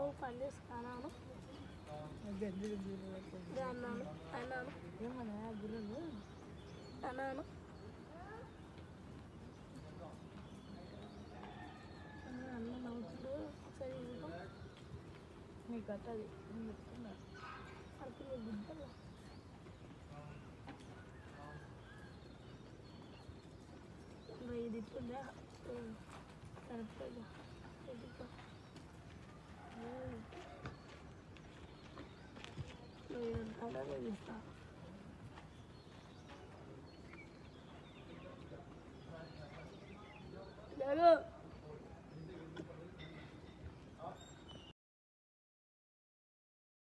పని చేస్తాను అన్నాను అన్నాను ఏమన్నా గుర్రలు అన్నాను అన్న నవ్వుతుడు ఒకసారి ఇదిగో. నీకు అట్టది నేను చెప్తున్నా అరకు నీ గుడ్డలు ఇంకా ఇది ఇట్లుందా కరెక్ట్గా ఇదిగో. నువ్వు ఇదంతా నేను ఇస్తా లేదు